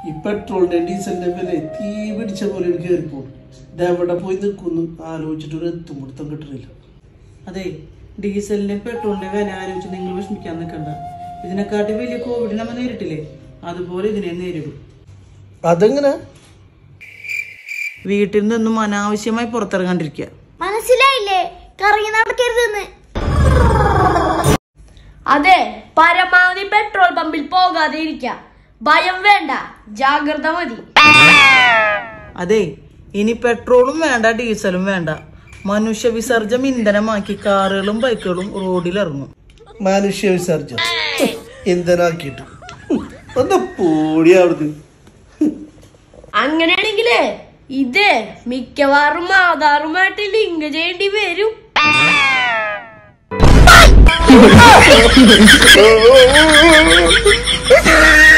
ഈ പെട്രോളിന്റെ ഡീസലിന്റെ വില തീ പിടിച്ച പോലെ കയറിപ്പോകും ഇതെവിടെ പോയി നിൽക്കുന്നു ആലോചിച്ചിട്ട് ഒരു എത്തും പിടുത്തം കിട്ടുന്നില്ല അതെ ഡീസലിന്റെ പെട്രോളിന്റെ വില ആലോചിച്ച് നിങ്ങൾ വിഷമിക്കാൻ നിൽക്കണ്ട ഇതിനെക്കാട്ടി വലിയ കോവിഡ് നമ്മൾ നേരിട്ടില്ലേ അതുപോലെ ഇതിനെ നേരിടും അതെങ്ങനെ വീട്ടിൽ നിന്നും അനാവശ്യമായി പുറത്തിറങ്ങാണ്ടിരിക്കുക മനസ്സിലായില്ലേ കറങ്ങി നടക്കരുതെന്ന് അതെ പരമാവധി പെട്രോൾ പമ്പിൽ പോകാതെ ഇരിക്കാം ഭയം വേണ്ട ജാഗ്രത മതി അതെ ഇനി പെട്രോളും വേണ്ട ഡീസലും വേണ്ട മനുഷ്യ വിസർജം ഇന്ധനമാക്കി കാറുകളും ബൈക്കുകളും റോഡിലിറങ്ങും മനുഷ്യ വിസർജനം ഇന്ധനാക്കിയിട്ട് ഒന്ന് പൂടി അവിടുന്ന് അങ്ങനെയാണെങ്കിലേ ഇത് മിക്കവാറും ആധാറുമായിട്ട് ലിങ്ക് ചെയ്യേണ്ടി വരും Oh,